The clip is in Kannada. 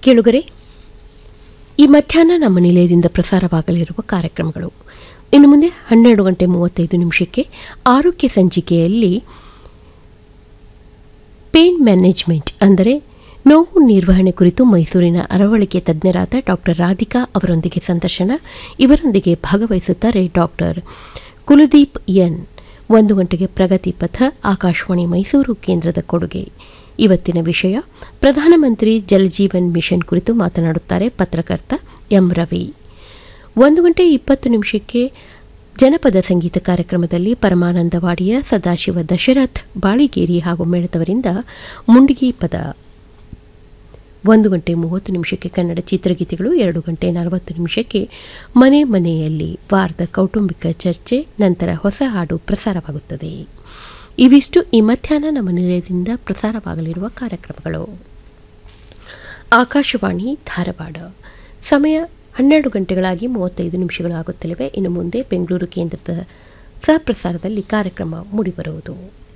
ಕೇಳುಗರೆ ಈ ಮಧ್ಯಾಹ್ನ ನಮ್ಮ ನಿಲಯದಿಂದ ಪ್ರಸಾರವಾಗಲಿರುವ ಕಾರ್ಯಕ್ರಮಗಳು ಇನ್ನು ಮುಂದೆ ಹನ್ನೆರಡು ಗಂಟೆ ಮೂವತ್ತೈದು ನಿಮಿಷಕ್ಕೆ ಆರೋಗ್ಯ ಸಂಚಿಕೆಯಲ್ಲಿ ಪೇನ್ ಮ್ಯಾನೇಜ್ಮೆಂಟ್ ಅಂದರೆ ನೋವು ನಿರ್ವಹಣೆ ಕುರಿತು ಮೈಸೂರಿನ ಅರವಳಿಕೆ ತಜ್ಞರಾದ ಡಾಕ್ಟರ್ ರಾಧಿಕಾ ಅವರೊಂದಿಗೆ ಸಂದರ್ಶನ ಇವರೊಂದಿಗೆ ಭಾಗವಹಿಸುತ್ತಾರೆ ಡಾಕ್ಟರ್ ಕುಲದೀಪ್ ಎನ್ ಒಂದು ಗಂಟೆಗೆ ಪ್ರಗತಿ ಪಥ ಆಕಾಶವಾಣಿ ಮೈಸೂರು ಕೇಂದ್ರದ ಕೊಡುಗೆ ಇವತ್ತಿನ ವಿಷಯ ಪ್ರಧಾನಮಂತ್ರಿ ಜಲಜೀವನ್ ಮಿಷನ್ ಕುರಿತು ಮಾತನಾಡುತ್ತಾರೆ ಪತ್ರಕರ್ತ ಎಂ ರವಿ ಒಂದು ಗಂಟೆ ಇಪ್ಪತ್ತು ನಿಮಿಷಕ್ಕೆ ಜನಪದ ಸಂಗೀತ ಕಾರ್ಯಕ್ರಮದಲ್ಲಿ ಪರಮಾನಂದವಾಡಿಯ ಸದಾಶಿವ ದಶರಥ್ ಬಾಳಿಗೇರಿ ಹಾಗೂ ಮೇಳದವರಿಂದ ಮುಂಡಿಗಿ ಪದ ಒಂದು ಗಂಟೆ ಮೂವತ್ತು ನಿಮಿಷಕ್ಕೆ ಕನ್ನಡ ಚಿತ್ರಗೀತೆಗಳು ಎರಡು ಗಂಟೆ ನಲವತ್ತು ನಿಮಿಷಕ್ಕೆ ಮನೆ ಮನೆಯಲ್ಲಿ ವಾರದ ಕೌಟುಂಬಿಕ ಚರ್ಚೆ ನಂತರ ಹೊಸ ಹಾಡು ಪ್ರಸಾರವಾಗುತ್ತದೆ ಇವಿಷ್ಟು ಈ ಮಧ್ಯಾಹ್ನ ನಮ್ಮ ನಿಲಯದಿಂದ ಪ್ರಸಾರವಾಗಲಿರುವ ಕಾರ್ಯಕ್ರಮಗಳು ಆಕಾಶವಾಣಿ ಧಾರವಾಡ ಸಮಯ ಹನ್ನೆರಡು ಗಂಟೆಗಳಾಗಿ ಮೂವತ್ತೈದು ನಿಮಿಷಗಳಾಗುತ್ತಲಿವೆ ಇನ್ನು ಮುಂದೆ ಬೆಂಗಳೂರು ಕೇಂದ್ರದ ಸಹಪ್ರಸಾರದಲ್ಲಿ ಕಾರ್ಯಕ್ರಮ ಮೂಡಿಬರುವುದು